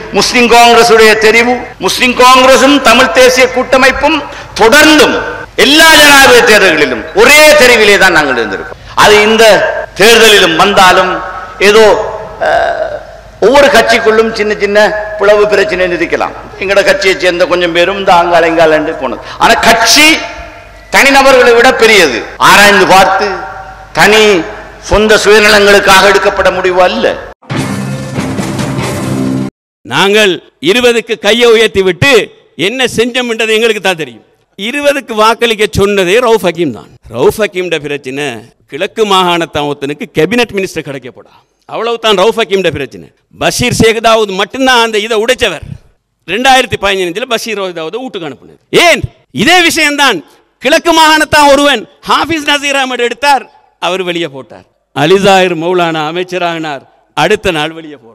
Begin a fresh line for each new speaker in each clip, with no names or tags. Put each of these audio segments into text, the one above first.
முஸ்லிம் காங்கிரசுடைய தெரிவு முஸ்லிம் காங்கிரசும் தமிழ் தேசிய கூட்டமைப்பும் தொடர்ந்தும் எல்லா ஜனாதிபதி தேர்தல்களிலும் ஒரே தெரிவிலே தான் நாங்கள் இருந்திருக்கோம் அது இந்த தேர்தலிலும் வந்தாலும் ஏதோ அஹ், ஒவ்வொரு கட்சிக்குள்ளும் சின்ன சின்ன பிளவு பிரச்சனை இருக்கலாம் எங்கட கட்சியை சேர்ந்த கொஞ்சம் பேரும் இந்த ஆங்கால இங்கால என்று போனது ஆனா கட்சி தனிநபர்களை விட பெரியது ஆராய்ந்து பார்த்து தனி சொந்த சுயநலங்களுக்காக எடுக்கப்பட முடிவு அல்ல
நாங்கள் இருபதுக்கு கையை உயர்த்தி விட்டு என்ன செஞ்சோம்ன்றது எங்களுக்கு தான் தெரியும் இருபதுக்கு வாக்களிக்க சொன்னதே ரவுஃப் ஹக்கீம் தான் ரவுஃப் ஹக்கீம்ட பிரச்சனை கிழக்கு மாகாணத்தான் ஒருத்தனுக்கு கேபினட் மினிஸ்டர் கிடைக்கப்படா அவ்வளவு தான் ரவுஃப் ஹக்கீம்ட பிரச்சனை பஷீர் சேகதாவூத் மட்டும்தான் அந்த இதை உடைச்சவர் ரெண்டாயிரத்தி பதினஞ்சில் பஷீர் சேகதாவூத் வீட்டுக்கு அனுப்புனது ஏன் இதே விஷயம்தான் கிழக்கு மாகாணத்தான் ஒருவன் ஹாஃபிஸ் நசீர் அஹமட் எடுத்தார் அவர் வெளியே போட்டார் அலிசாயிர் மௌலானா அமைச்சராகினார் அடுத்த நாள் வெளியே போடுறார்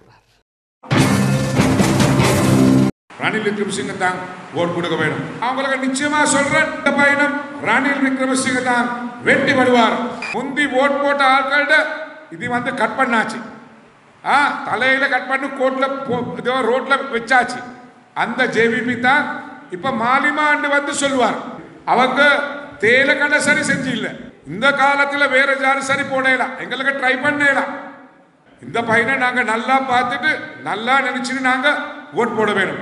ரணில் விக்ரமசிங்க தான் ஓட் கொடுக்க வேணும் அவங்களுக்கு நிச்சயமா சொல்றேன் இந்த பயணம் ரணில் விக்ரமசிங்க தான் வெட்டி வருவார் முந்தி ஓட் போட்ட ஆட்கள்ட இது வந்து கட் பண்ணாச்சு ஆ தலையில கட் பண்ணி கோட்ல போ- இதோ ரோட்ல வச்சாச்சு அந்த ஜேவிபி தான் இப்ப மாலிமாண்டு வந்து சொல்லுவார் அவங்க தேயிலை கடை சரி செஞ்சு இல்ல இந்த காலத்துல வேற யாரும் சரி போடலாம் எங்களுக்கு ட்ரை பண்ணலாம் இந்த பையனை நாங்க நல்லா பார்த்துட்டு நல்லா நினைச்சுட்டு நாங்க ஓட் போட வேணும்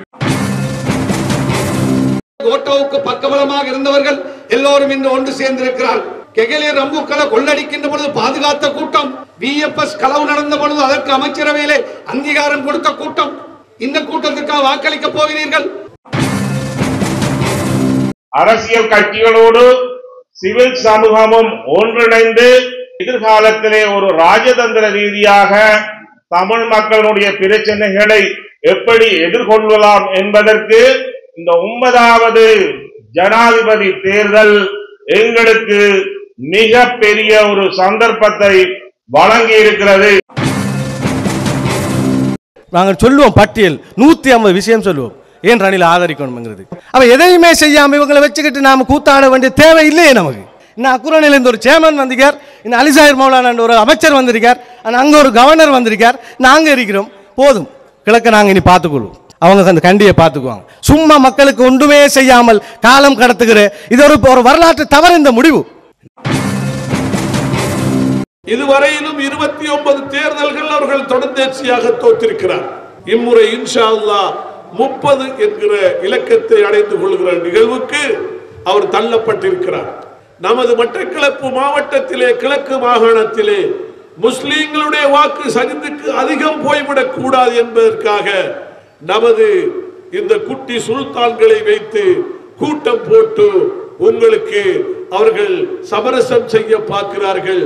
ஓட்டோவுக்கு பக்கபலமாக இருந்தவர்கள் எல்லோரும் இன்று ஒன்று சேர்ந்திருக்கிறார்கள் கெகலே ரம்புக்களை கொள்ளடிக்கின்ற பொழுது பாதுகாத்த கூட்டம் விஎஃப்எஸ் களவு நடந்த பொழுது அதற்கு அமைச்சரவையிலே அங்கீகாரம் கொடுத்த கூட்டம் இந்த கூட்டத்திற்காக வாக்களிக்க போகிறீர்கள்
அரசியல் கட்சிகளோடு சிவில் சமூகமும் ஒன்றிணைந்து எதிர்காலத்திலே ஒரு ராஜதந்திர ரீதியாக தமிழ் மக்களுடைய பிரச்சனைகளை எப்படி எதிர்கொள்ளலாம் என்பதற்கு இந்த ஒன்பதாவது ஜனாதிபதி தேர்தல் எங்களுக்கு மிக பெரிய ஒரு சந்தர்ப்பத்தை வழங்கி இருக்கிறது
நாங்கள் சொல்லுவோம் பட்டியல் நூற்றி ஐம்பது விஷயம் சொல்லுவோம் ஏன் ரணில் ஆதரிக்கணுங்கிறது அவன் எதையுமே செய்யாமல் இவங்களை வச்சுக்கிட்டு நாம் கூத்தாட வேண்டிய தேவை இல்லையே நமக்கு இன்னும் அக்குரணிலேருந்து ஒரு சேர்மன் வந்திருக்கார் இன்னும் அலிசாயர் மௌலானான்ற ஒரு அமைச்சர் வந்திருக்கார் ஆனால் அங்கே ஒரு கவர்னர் வந்திருக்கார் நாங்கள் இருக்கிறோம் போதும் கிழக்க நாங்கள் இனி பார்த்துக்கொள்வோம் அவங்க அந்த கண்டியை பார்த்துக்குவாங்க சும்மா மக்களுக்கு ஒன்றுமே செய்யாமல் காலம் கடத்துகிற இது ஒரு ஒரு வரலாற்று தவறு இந்த முடிவு
இதுவரையிலும் இருபத்தி ஒன்பது தேர்தல்கள் அவர்கள் தொடர்ந்தேர்ச்சியாக தோற்றிருக்கிறார் இம்முறை இன்ஷா அல்லாஹ் முப்பது என்கிற இலக்கத்தை அடைந்து கொள்கிற நிகழ்வுக்கு அவர் தள்ளப்பட்டிருக்கிறார் நமது மட்டக்களப்பு மாவட்டத்திலே கிழக்கு மாகாணத்திலே முஸ்லிம்களுடைய வாக்கு சரிந்துக்கு அதிகம் போய்விடக் கூடாது என்பதற்காக நமது இந்த குட்டி சுல்தான்களை வைத்து கூட்டம் போட்டு உங்களுக்கு அவர்கள் சமரசம் செய்ய பார்க்கிறார்கள்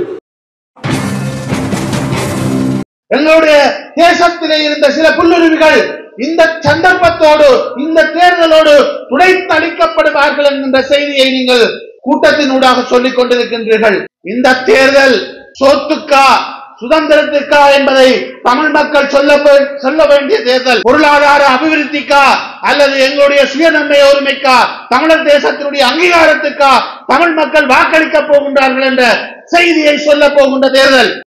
எங்களுடைய தேசத்திலே இருந்த சில புல்லுருவிகள் இந்த சந்தர்ப்பத்தோடு இந்த தேர்தலோடு துடைத்து அளிக்கப்படுவார்கள் என்கின்ற செய்தியை நீங்கள் கூட்டத்தினூடாக சொல்லிக் கொண்டிருக்கின்றீர்கள் இந்த தேர்தல் சோத்துக்கா சுதந்திரத்திற்கா என்பதை தமிழ் மக்கள் சொல்ல வே- சொல்ல வேண்டிய தேர்தல் பொருளாதார அபிவிருத்திக்கா அல்லது எங்களுடைய சுயநன்மை உரிமைக்கா தமிழர் தேசத்தினுடைய அங்கீகாரத்துக்கா தமிழ் மக்கள் வாக்களிக்க போகின்றார்கள் என்ற செய்தியை சொல்ல போகின்ற தேர்தல்